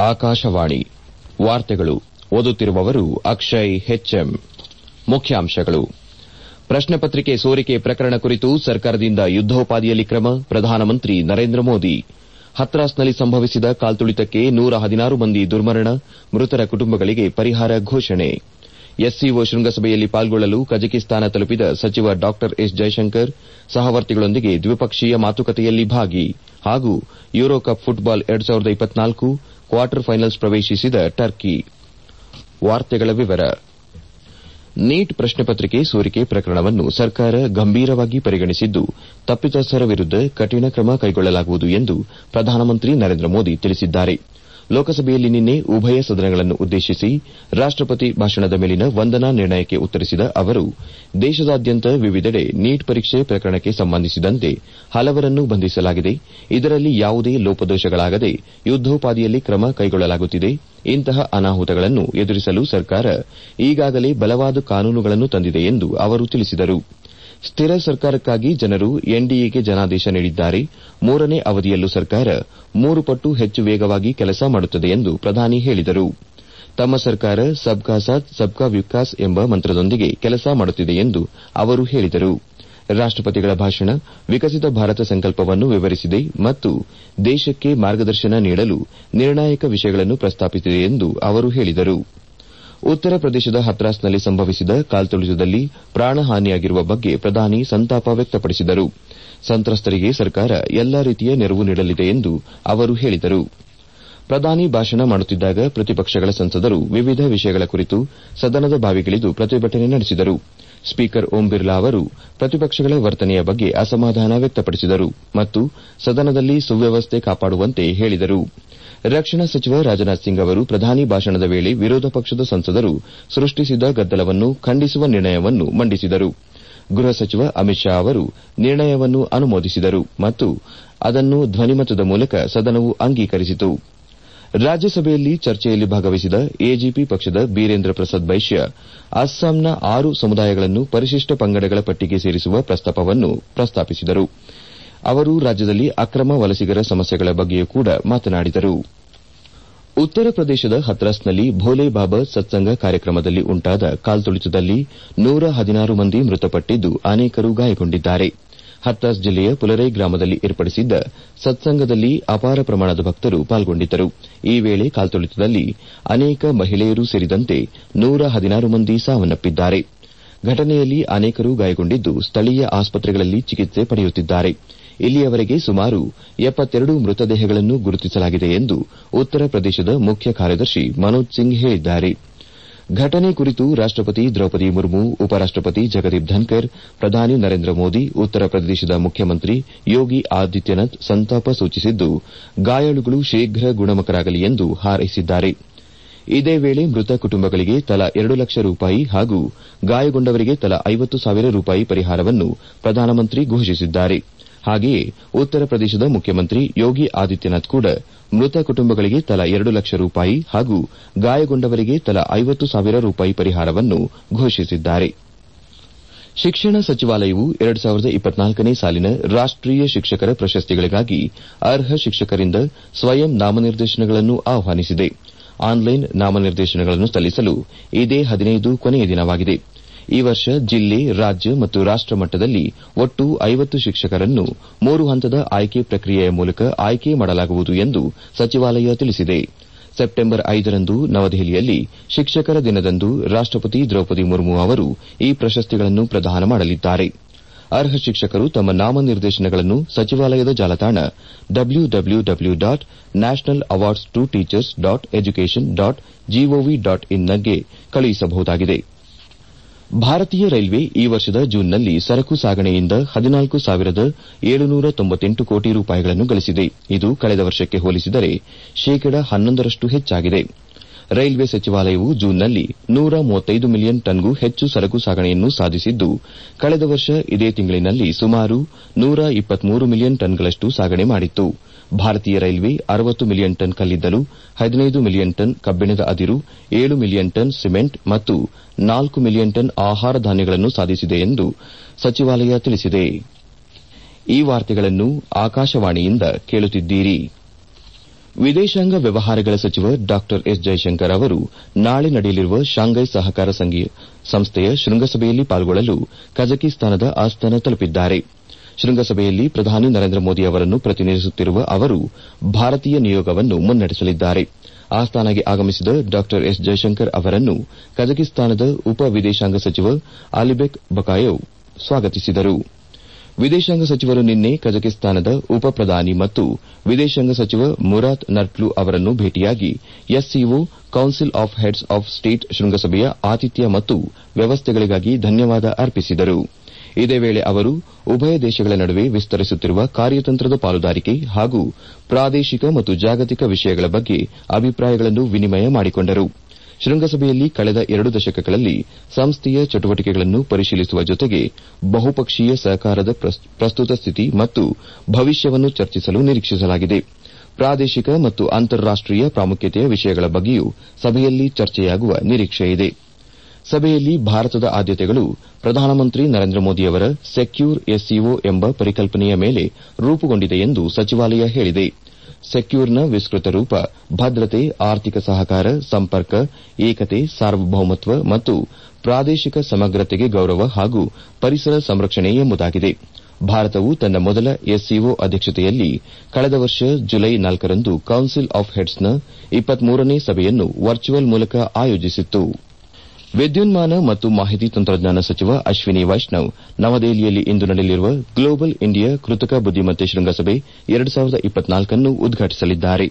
ಆಕಾಶವಾಣಿ ವಾರ್ತೆಗಳು ಓದುತ್ತಿರುವವರು ಅಕ್ಷಯ್ ಹೆಚ್ಎಂ ಮುಖ್ಯಾಂಶಗಳು ಪ್ರಶ್ನೆ ಪತ್ರಿಕೆ ಸೋರಿಕೆ ಪ್ರಕರಣ ಕುರಿತು ಸರ್ಕಾರದಿಂದ ಯುದ್ದೋಪಾದಿಯಲ್ಲಿ ಕ್ರಮ ಪ್ರಧಾನಮಂತ್ರಿ ನರೇಂದ್ರ ಮೋದಿ ಹತ್ರಾಸ್ನಲ್ಲಿ ಸಂಭವಿಸಿದ ಕಾಲ್ತುಳಿತಕ್ಕೆ ನೂರ ಹದಿನಾರು ಮಂದಿ ದುರ್ಮರಣ ಮೃತರ ಕುಟುಂಬಗಳಿಗೆ ಪರಿಹಾರ ಘೋಷಣೆ ಎಸ್ಸಿಒ ಶೃಂಗಸಭೆಯಲ್ಲಿ ಪಾಲ್ಗೊಳ್ಳಲು ಕಜಕಿಸ್ತಾನ ತಲುಪಿದ ಸಚಿವ ಡಾ ಎಸ್ ಜೈಶಂಕರ್ ಸಹವರ್ತಿಗಳೊಂದಿಗೆ ದ್ವಿಪಕ್ಷೀಯ ಮಾತುಕತೆಯಲ್ಲಿ ಭಾಗಿ ಹಾಗೂ ಯೂರೋಕಪ್ ಫುಟ್ಬಾಲ್ ಕ್ವಾರ್ಟರ್ ಫೈನಲ್ಸ್ ಪ್ರವೇಶಿಸಿದ ಟರ್ಕಿ ನೀಟ್ ಪ್ರಶ್ನೆ ಪತ್ರಿಕೆ ಸೋರಿಕೆ ಪ್ರಕರಣವನ್ನು ಸರ್ಕಾರ ಗಂಭೀರವಾಗಿ ಪರಿಗಣಿಸಿದ್ದು ತಪ್ಪಿತಸ್ಥರ ವಿರುದ್ದ ಕಠಿಣ ಕ್ರಮ ಕೈಗೊಳ್ಳಲಾಗುವುದು ಎಂದು ಪ್ರಧಾನಮಂತ್ರಿ ನರೇಂದ್ರ ಮೋದಿ ತಿಳಿಸಿದ್ದಾರೆ ಲೋಕಸಭೆಯಲ್ಲಿ ನಿನ್ನೆ ಉಭಯ ಸದನಗಳನ್ನು ಉದ್ದೇಶಿಸಿ ರಾಷ್ಟಪತಿ ಭಾಷಣದ ಮೇಲಿನ ವಂದನಾ ನಿರ್ಣಯಕ್ಕೆ ಉತ್ತರಿಸಿದ ಅವರು ದೇಶದಾದ್ಯಂತ ವಿವಿಧೆಡೆ ನೀಟ್ ಪರೀಕ್ಷೆ ಪ್ರಕರಣಕ್ಕೆ ಸಂಬಂಧಿಸಿದಂತೆ ಹಲವರನ್ನು ಬಂಧಿಸಲಾಗಿದೆ ಇದರಲ್ಲಿ ಯಾವುದೇ ಲೋಪದೋಷಗಳಾಗದೆ ಯುದ್ದೋಪಾದಿಯಲ್ಲಿ ಕ್ರಮ ಕೈಗೊಳ್ಳಲಾಗುತ್ತಿದೆ ಇಂತಹ ಅನಾಹುತಗಳನ್ನು ಎದುರಿಸಲು ಸರ್ಕಾರ ಈಗಾಗಲೇ ಬಲವಾದ ಕಾನೂನುಗಳನ್ನು ತಂದಿದೆ ಎಂದು ಅವರು ತಿಳಿಸಿದರು ಸ್ಥಿರ ಸರ್ಕಾರಕ್ಕಾಗಿ ಜನರು ಎನ್ಡಿಎಗೆ ಜನಾದೇಶ ನೀಡಿದ್ದಾರೆ ಮೂರನೇ ಅವಧಿಯಲ್ಲೂ ಸರ್ಕಾರ ಮೂರು ಪಟ್ಟು ಹೆಚ್ಚು ವೇಗವಾಗಿ ಕೆಲಸ ಮಾಡುತ್ತದೆ ಎಂದು ಪ್ರಧಾನಿ ಹೇಳಿದರು ತಮ್ಮ ಸರ್ಕಾರ ಸಬ್ ಕಾ ಸಾಥ್ ಸಬ್ ಕಾ ವಿಕಾಸ್ ಎಂಬ ಮಂತ್ರದೊಂದಿಗೆ ಕೆಲಸ ಮಾಡುತ್ತಿದೆ ಎಂದು ಅವರು ಹೇಳಿದರು ರಾಷ್ಟಪತಿಗಳ ಭಾಷಣ ವಿಕಸಿತ ಭಾರತ ಸಂಕಲ್ಪವನ್ನು ವಿವರಿಸಿದೆ ಮತ್ತು ದೇಶಕ್ಕೆ ಮಾರ್ಗದರ್ಶನ ನೀಡಲು ನಿರ್ಣಾಯಕ ವಿಷಯಗಳನ್ನು ಪ್ರಸ್ತಾಪಿಸಿದೆ ಎಂದು ಅವರು ಹೇಳಿದರು ಉತ್ತರ ಪ್ರದೇಶದ ಹತ್ರಾಸ್ನಲ್ಲಿ ಸಂಭವಿಸಿದ ಕಾಲ್ತುಳಿತದಲ್ಲಿ ಪ್ರಾಣಹಾನಿಯಾಗಿರುವ ಬಗ್ಗೆ ಪ್ರಧಾನಿ ಸಂತಾಪ ವ್ಯಕ್ತಪಡಿಸಿದರು ಸಂತ್ರಸ್ತರಿಗೆ ಸರ್ಕಾರ ಎಲ್ಲಾ ರೀತಿಯ ನೆರವು ನೀಡಲಿದೆ ಎಂದು ಅವರು ಹೇಳಿದರು ಪ್ರಧಾನಿ ಭಾಷಣ ಮಾಡುತ್ತಿದ್ದಾಗ ಪ್ರತಿಪಕ್ಷಗಳ ಸಂಸದರು ವಿವಿಧ ವಿಷಯಗಳ ಕುರಿತು ಸದನದ ಬಾವಿಗಿಳಿದು ಪ್ರತಿಭಟನೆ ನಡೆಸಿದರು ಸ್ಪೀಕರ್ ಓಂ ಬಿರ್ಲಾ ಅವರು ಪ್ರತಿಪಕ್ಷಗಳ ವರ್ತನೆಯ ಬಗ್ಗೆ ಅಸಮಾಧಾನ ವ್ಯಕ್ತಪಡಿಸಿದರು ಮತ್ತು ಸದನದಲ್ಲಿ ಸುವ್ಯವಸ್ಥೆ ಕಾಪಾಡುವಂತೆ ಹೇಳಿದರು ರಕ್ಷಣಾ ಸಚಿವ ರಾಜನಾಥ್ ಸಿಂಗ್ ಅವರು ಪ್ರಧಾನಿ ಭಾಷಣದ ವೇಳೆ ವಿರೋಧ ಪಕ್ಷದ ಸಂಸದರು ಸೃಷ್ಟಿಸಿದ ಗದ್ದಲವನ್ನು ಖಂಡಿಸುವ ನಿರ್ಣಯವನ್ನು ಮಂಡಿಸಿದರು ಗೃಹ ಸಚಿವ ಅಮಿತ್ ಶಾ ಅವರು ನಿರ್ಣಯವನ್ನು ಅನುಮೋದಿಸಿದರು ಮತ್ತು ಅದನ್ನು ಧ್ವನಿಮತದ ಮೂಲಕ ಸದನವು ಅಂಗೀಕರಿಸಿತು ರಾಜ್ಯಸಭೆಯಲ್ಲಿ ಚರ್ಚೆಯಲ್ಲಿ ಭಾಗವಹಿಸಿದ ಎಜಿಪಿ ಪಕ್ಷದ ಬೀರೇಂದ್ರ ಪ್ರಸಾದ್ ಬೈಶ್ಯ ಅಸ್ಸಾಂನ ಆರು ಸಮುದಾಯಗಳನ್ನು ಪರಿಶಿಷ್ಟ ಪಂಗಡಗಳ ಪಟ್ಟಿಗೆ ಸೇರಿಸುವ ಪ್ರಸ್ತಾಪವನ್ನು ಪ್ರಸ್ತಾಪಿಸಿದರು ಅವರು ರಾಜ್ಯದಲ್ಲಿ ಅಕ್ರಮ ವಲಸಿಗರ ಸಮಸ್ಯೆಗಳ ಬಗ್ಗೆಯೂ ಕೂಡ ಮಾತನಾಡಿದರು ಉತ್ತರ ಪ್ರದೇಶದ ಹತ್ರಾಸ್ನಲ್ಲಿ ಭೋಲೆ ಬಾಬಾ ಸತ್ಸಂಗ ಕಾರ್ಯಕ್ರಮದಲ್ಲಿ ಉಂಟಾದ ಕಾಲ್ತುಳಿತದಲ್ಲಿ ನೂರ ಹದಿನಾರು ಮಂದಿ ಮೃತಪಟ್ಟಿದ್ದು ಅನೇಕರು ಗಾಯಗೊಂಡಿದ್ದಾರೆ ಹತ್ರಾಸ್ ಜಿಲ್ಲೆಯ ಪುಲರೈ ಗ್ರಾಮದಲ್ಲಿ ಏರ್ಪಡಿಸಿದ್ದ ಸತ್ಸಂಗದಲ್ಲಿ ಅಪಾರ ಪ್ರಮಾಣದ ಭಕ್ತರು ಪಾಲ್ಗೊಂಡಿದ್ದರು ಈ ವೇಳೆ ಕಾಲ್ತುಳಿತದಲ್ಲಿ ಅನೇಕ ಮಹಿಳೆಯರು ಸೇರಿದಂತೆ ನೂರ ಹದಿನಾರು ಮಂದಿ ಸಾವನ್ನಪ್ಪಿದ್ದಾರೆ ಘಟನೆಯಲ್ಲಿ ಅನೇಕರು ಗಾಯಗೊಂಡಿದ್ದು ಸ್ಥಳೀಯ ಆಸ್ಪತ್ರೆಗಳಲ್ಲಿ ಚಿಕಿತ್ಸೆ ಪಡೆಯುತ್ತಿದ್ದಾರೆ ಇಲ್ಲಿಯವರೆಗೆ ಸುಮಾರು ಎಪ್ಪತ್ತೆರಡು ಮೃತದೇಹಗಳನ್ನು ಗುರುತಿಸಲಾಗಿದೆ ಎಂದು ಉತ್ತರ ಪ್ರದೇಶದ ಮುಖ್ಯ ಕಾರ್ಯದರ್ಶಿ ಮನೋಜ್ ಸಿಂಗ್ ಹೇಳಿದ್ದಾರೆ ಘಟನೆ ಕುರಿತು ರಾಷ್ಟಪತಿ ದ್ರೌಪದಿ ಮುರ್ಮು ಉಪರಾಷ್ಟಪತಿ ಜಗದೀಪ್ ಧನ್ಕರ್ ಪ್ರಧಾನಿ ನರೇಂದ್ರ ಮೋದಿ ಉತ್ತರ ಪ್ರದೇಶದ ಮುಖ್ಯಮಂತ್ರಿ ಯೋಗಿ ಆದಿತ್ಯನಾಥ್ ಸಂತಾಪ ಸೂಚಿಸಿದ್ದು ಗಾಯಾಳುಗಳು ಶೀಘ್ರ ಗುಣಮುಖರಾಗಲಿ ಎಂದು ಹಾರೈಸಿದ್ದಾರೆ ಇದೇ ವೇಳೆ ಮೃತ ಕುಟುಂಬಗಳಿಗೆ ತಲಾ ಎರಡು ಲಕ್ಷ ರೂಪಾಯಿ ಹಾಗೂ ಗಾಯಗೊಂಡವರಿಗೆ ತಲಾ ಐವತ್ತು ಸಾವಿರ ರೂಪಾಯಿ ಪರಿಹಾರವನ್ನು ಪ್ರಧಾನಮಂತ್ರಿ ಘೋಷಿಸಿದ್ದಾರೆ ಹಾಗೆಯೇ ಉತ್ತರ ಪ್ರದೇಶದ ಮುಖ್ಯಮಂತ್ರಿ ಯೋಗಿ ಆದಿತ್ಯನಾಥ್ ಕೂಡ ಮೃತ ಕುಟುಂಬಗಳಿಗೆ ತಲಾ ಎರಡು ಲಕ್ಷ ರೂಪಾಯಿ ಹಾಗೂ ಗಾಯಗೊಂಡವರಿಗೆ ತಲಾ ಐವತ್ತು ಸಾವಿರ ರೂಪಾಯಿ ಪರಿಹಾರವನ್ನು ಘೋಷಿಸಿದ್ದಾರೆ ಶಿಕ್ಷಣ ಸಚಿವಾಲಯವು ಎರಡು ಸಾವಿರದ ಇಪ್ಪತ್ನಾಲ್ಕನೇ ಸಾಲಿನ ರಾಷ್ಟೀಯ ಶಿಕ್ಷಕರ ಪ್ರಶಸ್ತಿಗಳಿಗಾಗಿ ಅರ್ಹ ಶಿಕ್ಷಕರಿಂದ ಸ್ವಯಂ ನಾಮನಿರ್ದೇಶನಗಳನ್ನು ಆಹ್ವಾನಿಸಿದೆ ಆನ್ಲೈನ್ ನಾಮನಿರ್ದೇಶನಗಳನ್ನು ಸಲ್ಲಿಸಲು ಇದೇ ಹದಿನೈದು ಕೊನೆಯ ದಿನವಾಗಿದೆ ಈ ವರ್ಷ ಜಿಲ್ಲೆ ರಾಜ್ಯ ಮತ್ತು ರಾಷ್ಟ ಮಟ್ಟದಲ್ಲಿ ಒಟ್ಟು ಐವತ್ತು ಶಿಕ್ಷಕರನ್ನು ಮೂರು ಹಂತದ ಆಯ್ಕೆ ಪ್ರಕ್ರಿಯೆಯ ಮೂಲಕ ಆಯ್ಕೆ ಮಾಡಲಾಗುವುದು ಎಂದು ಸಚಿವಾಲಯ ತಿಳಿಸಿದೆ ಸೆಪ್ಟೆಂಬರ್ ಐದರಂದು ನವದೆಹಲಿಯಲ್ಲಿ ಶಿಕ್ಷಕರ ದಿನದಂದು ರಾಷ್ಟಪತಿ ದ್ರೌಪದಿ ಮುರ್ಮು ಅವರು ಈ ಪ್ರಶಸ್ತಿಗಳನ್ನು ಪ್ರದಾನ ಮಾಡಲಿದ್ದಾರೆ ಅರ್ಹ ಶಿಕ್ಷಕರು ತಮ್ಮ ನಾಮನಿರ್ದೇಶನಗಳನ್ನು ಸಚಿವಾಲಯದ ಜಾಲತಾಣ W W W dot national awards to teachers dot education dot G O V dot ಇನ್ನಗೆ ಕಳುಹಿಸಬಹುದಾಗಿದೆ ಭಾರತೀಯ ರೈಲ್ವೆ ಈ ವರ್ಷದ ಜೂನ್ನಲ್ಲಿ ಸರಕು ಸಾಗಣೆಯಿಂದ ಹದಿನಾಲ್ಕು ಸಾವಿರದ ಏಳುನೂರ ತೊಂಬತ್ತೆಂಟು ಕೋಟಿ ರೂಪಾಯಿಗಳನ್ನು ಗಳಿಸಿದೆ ಇದು ಕಳೆದ ವರ್ಷಕ್ಕೆ ಹೋಲಿಸಿದರೆ ಶೇಕಡ ಹನ್ನೊಂದರಷ್ಟು ಹೆಚ್ಚಾಗಿದೆ ರೈಲ್ವೆ ಸಚಿವಾಲಯವು ಜೂನ್ನಲ್ಲಿ ನೂರ ಮೂವತ್ತೈದು ಮಿಲಿಯನ್ ಟನ್ಗೂ ಹೆಚ್ಚು ಸರಕು ಸಾಗಣೆಯನ್ನು ಸಾಧಿಸಿದ್ದು ಕಳೆದ ವರ್ಷ ಇದೇ ತಿಂಗಳಿನಲ್ಲಿ ಸುಮಾರು ನೂರ ಇಪ್ಪತ್ಮೂರು ಮಿಲಿಯನ್ ಟನ್ಗಳಷ್ಟು ಸಾಗಣೆ ಮಾಡಿತ್ತು ಭಾರತೀಯ ರೈಲ್ವೆ ಅರವತ್ತು ಮಿಲಿಯನ್ ಟನ್ ಕಲ್ಲಿದ್ದಲು ಹದಿನೈದು ಮಿಲಿಯನ್ ಟನ್ ಕಬ್ಬಿಣದ ಅದಿರು ಏಳು ಮಿಲಿಯನ್ ಟನ್ ಸಿಮೆಂಟ್ ಮತ್ತು ನಾಲ್ಕು ಮಿಲಿಯನ್ ಟನ್ ಆಹಾರ ಧಾನ್ಯಗಳನ್ನು ಸಾಧಿಸಿದೆ ಎಂದು ಸಚಿವಾಲಯ ತಿಳಿಸಿದೆ ಈ ವಾರ್ತೆಗಳನ್ನು ಆಕಾಶವಾಣಿಯಿಂದ ಕೇಳುತ್ತಿದ್ದೀರಿ ವಿದೇಶಾಂಗ ವ್ಯವಹಾರಗಳ ಸಚಿವ ಡಾ ಎಸ್ ಜೈಶಂಕರ್ ಅವರು ನಾಳೆ ನಡೆಯಲಿರುವ ಶಾಂಘೈ ಸಹಕಾರ ಸಂಸ್ಥೆಯ ಶೃಂಗಸಭೆಯಲ್ಲಿ ಪಾಲ್ಗೊಳ್ಳಲು ಕಜಕಿಸ್ತಾನದ ಆಸ್ತಾನ ತಲುಪಿದ್ದಾರೆ ಶೃಂಗಸಭೆಯಲ್ಲಿ ಪ್ರಧಾನಿ ನರೇಂದ್ರ ಮೋದಿ ಅವರನ್ನು ಪ್ರತಿನಿಧಿಸುತ್ತಿರುವ ಅವರು ಭಾರತೀಯ ನಿಯೋಗವನ್ನು ಮುನ್ನಡೆಸಲಿದ್ದಾರೆ ಆಸ್ತಾನಾಗೆ ಆಗಮಿಸಿದ ಡಾ ಎಸ್ ಜೈಶಂಕರ್ ಅವರನ್ನು ಕಜಕಿಸ್ತಾನದ ಉಪ ವಿದೇಶಾಂಗ ಸಚಿವ ಅಲಿಬೆಕ್ ಬಕಾಯೊವ್ ಸ್ವಾಗತಿಸಿದರು ವಿದೇಶಾಂಗ ಸಚಿವರು ನಿನ್ನೆ ಕಜಕಿಸ್ತಾನದ ಉಪ ಪ್ರಧಾನಿ ಮತ್ತು ವಿದೇಶಾಂಗ ಸಚಿವ ಮುರಾತ್ ನರ್ಟ್ಲು ಅವರನ್ನು ಭೇಟಿಯಾಗಿ SCO council of heads of state ಶೃಂಗಸಭೆಯ ಆತಿಥ್ಯ ಮತ್ತು ವ್ಯವಸ್ಥೆಗಳಿಗಾಗಿ ಧನ್ಯವಾದ ಅರ್ಪಿಸಿದರು ಇದೇ ವೇಳೆ ಅವರು ಉಭಯ ದೇಶಗಳ ನಡುವೆ ವಿಸ್ತರಿಸುತ್ತಿರುವ ಕಾರ್ಯತಂತ್ರದ ಪಾಲುದಾರಿಕೆ ಹಾಗೂ ಪ್ರಾದೇಶಿಕ ಮತ್ತು ಜಾಗತಿಕ ವಿಷಯಗಳ ಬಗ್ಗೆ ಅಭಿಪ್ರಾಯಗಳನ್ನು ವಿನಿಮಯ ಮಾಡಿಕೊಂಡರು ಶೃಂಗಸಭೆಯಲ್ಲಿ ಕಳೆದ ಎರಡು ದಶಕಗಳಲ್ಲಿ ಸಂಸ್ಥೆಯ ಚಟುವಟಿಕೆಗಳನ್ನು ಪರಿಶೀಲಿಸುವ ಜೊತೆಗೆ ಬಹುಪಕ್ಷೀಯ ಸಹಕಾರದ ಪ್ರಸ್ತುತ ಸ್ಥಿತಿ ಮತ್ತು ಭವಿಷ್ಯವನ್ನು ಚರ್ಚಿಸಲು ನಿರೀಕ್ಷಿಸಲಾಗಿದೆ ಪ್ರಾದೇಶಿಕ ಮತ್ತು ಅಂತಾರಾಷ್ಟೀಯ ಪ್ರಾಮುಖ್ಯತೆಯ ವಿಷಯಗಳ ಬಗ್ಗೆಯೂ ಸಭೆಯಲ್ಲಿ ಚರ್ಚೆಯಾಗುವ ನಿರೀಕ್ಷೆಯಿದೆ ಸಭೆಯಲ್ಲಿ ಭಾರತದ ಆದ್ಯತೆಗಳು ಪ್ರಧಾನಮಂತ್ರಿ ನರೇಂದ್ರ ಮೋದಿಯವರ ಸೆಕ್ಯೂರ್ ಎಸ್ಸಿಒ ಎಂಬ ಪರಿಕಲ್ಪನೆಯ ಮೇಲೆ ರೂಪುಗೊಂಡಿದೆ ಎಂದು ಸಚಿವಾಲಯ ಹೇಳಿದೆ ಸೆಕ್ಯೂರ್ನ ವಿಸ್ತೃತ ರೂಪ ಭದ್ರತೆ ಆರ್ಥಿಕ ಸಹಕಾರ ಸಂಪರ್ಕ ಏಕತೆ ಸಾರ್ವಭೌಮತ್ವ ಮತ್ತು ಪ್ರಾದೇಶಿಕ ಸಮಗ್ರತೆಗೆ ಗೌರವ ಹಾಗೂ ಪರಿಸರ ಸಂರಕ್ಷಣೆ ಎಂಬುದಾಗಿದೆ ಭಾರತವು ತನ್ನ ಮೊದಲ ಎಸ್ಸಿಒ ಅಧ್ಯಕ್ಷತೆಯಲ್ಲಿ ಕಳೆದ ವರ್ಷ ಜುಲೈ ನಾಲ್ಕರಂದು ಕೌನ್ಸಿಲ್ ಆಫ್ ಹೆಡ್ಸ್ನ ಇಪ್ಪತ್ಮೂರನೇ ಸಭೆಯನ್ನು ವರ್ಚುವಲ್ ಮೂಲಕ ಆಯೋಜಿಸಿತ್ತು ವಿದ್ಯುನ್ಮಾನ ಮತ್ತು ಮಾಹಿತಿ ತಂತ್ರಜ್ಞಾನ ಸಚಿವ ಅಶ್ವಿನಿ ವೈಷ್ಣವ್ ನವದೆಹಲಿಯಲ್ಲಿ ಇಂದು ನಡೆಯಲಿರುವ ಗ್ಲೋಬಲ್ ಇಂಡಿಯಾ ಕೃತಕ ಬುದ್ದಿಮತ್ತೆ ಶೃಂಗಸಭೆ ನ್ನು ಉದ್ಘಾಟಿಸಲಿದ್ದಾರೆ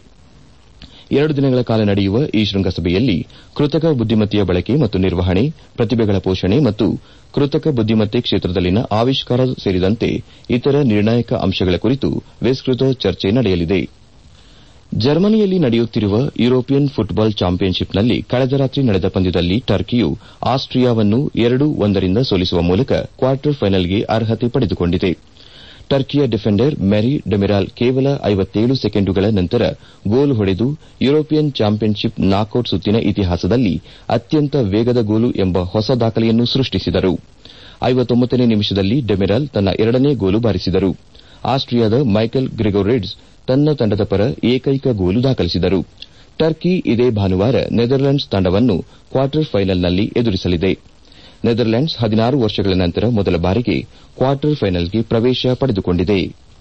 ಎರಡು ದಿನಗಳ ಕಾಲ ನಡೆಯುವ ಈ ಶೃಂಗಸಭೆಯಲ್ಲಿ ಕೃತಕ ಬುದ್ದಿಮತ್ತೆಯ ಬಳಕೆ ಮತ್ತು ನಿರ್ವಹಣೆ ಪ್ರತಿಭೆಗಳ ಪೋಷಣೆ ಮತ್ತು ಕೃತಕ ಬುದ್ದಿಮತ್ತೆ ಕ್ಷೇತ್ರದಲ್ಲಿನ ಆವಿಷ್ಕಾರ ಸೇರಿದಂತೆ ಇತರ ನಿರ್ಣಾಯಕ ಅಂಶಗಳ ಕುರಿತು ವಿಸ್ತೃತ ಚರ್ಚೆ ನಡೆಯಲಿದೆ ಜರ್ಮನಿಯಲ್ಲಿ ನಡೆಯುತ್ತಿರುವ ಯುರೋಪಿಯನ್ ಫುಟ್ಬಾಲ್ ಚಾಂಪಿಯನ್ಶಿಪ್ನಲ್ಲಿ ಕಳೆದ ರಾತ್ರಿ ನಡೆದ ಪಂದ್ಯದಲ್ಲಿ ಟರ್ಕಿಯು ಆಸ್ಟ್ರಿಯಾವನ್ನು ಎರಡು ಒಂದರಿಂದ ಸೋಲಿಸುವ ಮೂಲಕ ಕ್ವಾರ್ಟರ್ ಫೈನಲ್ಗೆ ಅರ್ಹತೆ ಪಡೆದುಕೊಂಡಿದೆ ಟರ್ಕಿಯ ಡಿಫೆಂಡರ್ ಮೆರಿ ಡೆಮಿರಾಲ್ ಕೇವಲ ಐವತ್ತೇಳು ಸೆಕೆಂಡುಗಳ ನಂತರ ಗೋಲು ಹೊಡೆದು ಯುರೋಪಿಯನ್ ಚಾಂಪಿಯನ್ಶಿಪ್ ನಾಕೌಟ್ ಸುತ್ತಿನ ಇತಿಹಾಸದಲ್ಲಿ ಅತ್ಯಂತ ವೇಗದ ಗೋಲು ಎಂಬ ಹೊಸ ದಾಖಲೆಯನ್ನು ಸೃಷ್ಟಿಸಿದರು ಐವತ್ತೊಂಬತ್ತನೇ ನಿಮಿಷದಲ್ಲಿ ಡೆಮಿರಾಲ್ ತನ್ನ ಎರಡನೇ ಗೋಲು ಬಾರಿಸಿದರು ಆಸ್ಟ್ರಿಯಾದ ಮೈಕೆಲ್ ಗ್ರೆಗೋರಿಡ್ಸ್ ತನ್ನ ತಂಡದ ಪರ ಏಕೈಕ ಗೋಲು ದಾಖಲಿಸಿದರು ಟರ್ಕಿ ಇದೇ ಭಾನುವಾರ ನೆದರ್ಲೆಂಡ್ಸ್ ತಂಡವನ್ನು ಕ್ವಾರ್ಟರ್ ಫೈನಲ್ನಲ್ಲಿ ಎದುರಿಸಲಿದೆ ನೆದರ್ಲೆಂಡ್ಸ್ ಹದಿನಾರು ವರ್ಷಗಳ ನಂತರ ಮೊದಲ ಬಾರಿಗೆ ಕ್ವಾರ್ಟರ್ ಫೈನಲ್ಗೆ ಪ್ರವೇಶ ಪಡೆದುಕೊಂಡಿದೆ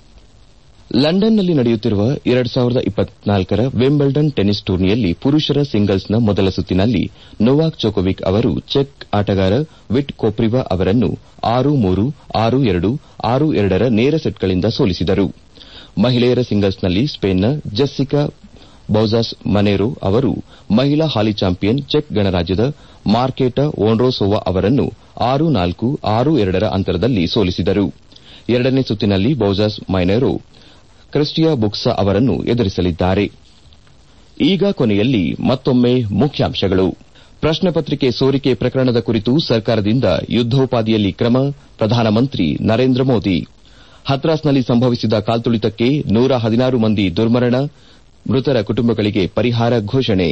ಲಂಡನ್ನಲ್ಲಿ ನಡೆಯುತ್ತಿರುವ ಎರಡು ಸಾವಿರದ ಇಪ್ಪತ್ನಾಲ್ಕರ ವಿಂಬಲ್ಡನ್ ಟೆನಿಸ್ ಟೂರ್ನಿಯಲ್ಲಿ ಪುರುಷರ ಸಿಂಗಲ್ಸ್ನ ಮೊದಲ ಸುತ್ತಿನಲ್ಲಿ ನೊವಾಕ್ ಜೊಕೋವಿಕ್ ಅವರು ಚೆಕ್ ಆಟಗಾರ ವಿಟ್ ಕೋಪ್ರಿವಾ ಅವರನ್ನು ಆರು ಮೂರು ಆರು ಎರಡು ಆರು ಎರಡರ ನೇರ ಸೆಟ್ಗಳಿಂದ ಸೋಲಿಸಿದರು ಮಹಿಳೆಯರ ಸಿಂಗಲ್ಸ್ನಲ್ಲಿ ಸ್ಪೇನ್ನ ಜೆಸ್ಸಿಕಾ ಬೌಜಾಸ್ ಮನೇರೋ ಅವರು ಮಹಿಳಾ ಹಾಲಿ ಚಾಂಪಿಯನ್ ಚೆಕ್ ಗಣರಾಜ್ಯದ ಮಾರ್ಕೆಟಾ ವೋಂಡ್ರೋಸೋವಾ ಅವರನ್ನು ಆರು ನಾಲ್ಕು ಆರು ಎರಡರ ಅಂತರದಲ್ಲಿ ಸೋಲಿಸಿದರು ಎರಡನೇ ಸುತ್ತಿನಲ್ಲಿ ಬೌಜಾಸ್ ಮೈನೇರೋ ಕ್ರಿಸ್ಟಿಯಾ ಬುಕ್ಸಾ ಅವರನ್ನು ಎದುರಿಸಲಿದ್ದಾರೆ ಈಗ ಕೊನೆಯಲ್ಲಿ ಮತ್ತೊಮ್ಮೆ ಮುಖ್ಯಾಂಶಗಳು ಪ್ರಶ್ನೆ ಪತ್ರಿಕೆ ಸೋರಿಕೆ ಪ್ರಕರಣದ ಕುರಿತು ಸರ್ಕಾರದಿಂದ ಯುದ್ದೋಪಾದಿಯಲ್ಲಿ ಕ್ರಮ ಪ್ರಧಾನಮಂತ್ರಿ ನರೇಂದ್ರ ಮೋದಿ ಹತ್ರಾಸ್ನಲ್ಲಿ ಸಂಭವಿಸಿದ ಕಾಲ್ತುಳಿತಕ್ಕೆ ನೂರ ಹದಿನಾರು ಮಂದಿ ದುರ್ಮರಣ ಮೃತರ ಕುಟುಂಬಗಳಿಗೆ ಪರಿಹಾರ ಘೋಷಣೆ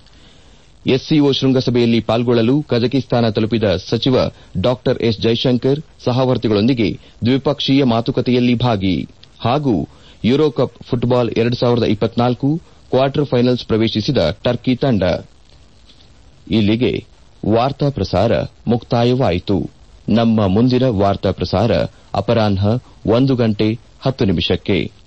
ಎಸ್ಸಿಒ ಶೃಂಗಸಭೆಯಲ್ಲಿ ಪಾಲ್ಗೊಳ್ಳಲು ಕಜಕಿಸ್ತಾನ ತಲುಪಿದ ಸಚಿವ ಡಾ ಎಸ್ ಜೈಶಂಕರ್ ಸಹವರ್ತಿಗಳೊಂದಿಗೆ ದ್ವಿಪಕ್ಷೀಯ ಮಾತುಕತೆಯಲ್ಲಿ ಭಾಗಿ ಹಾಗೂ ಯೂರೋಕಪ್ ಫುಟ್ಬಾಲ್ ಎರಡು ಸಾವಿರದ ಇಪ್ಪತ್ನಾಲ್ಕು ಕ್ವಾರ್ಟರ್ ಫೈನಲ್ಸ್ ಪ್ರವೇಶಿಸಿದ ಟರ್ಕಿ ತಂಡ ಇಲ್ಲಿಗೆ ವಾರ್ತಾ ಪ್ರಸಾರ ಮುಕ್ತಾಯವಾಯಿತು ನಮ್ಮ ಮುಂದಿನ ವಾರ್ತಾ ಪ್ರಸಾರ ಅಪರಾಹ್ನ ಒಂದು ಗಂಟೆ ಹತ್ತು ನಿಮಿಷಕ್ಕೆ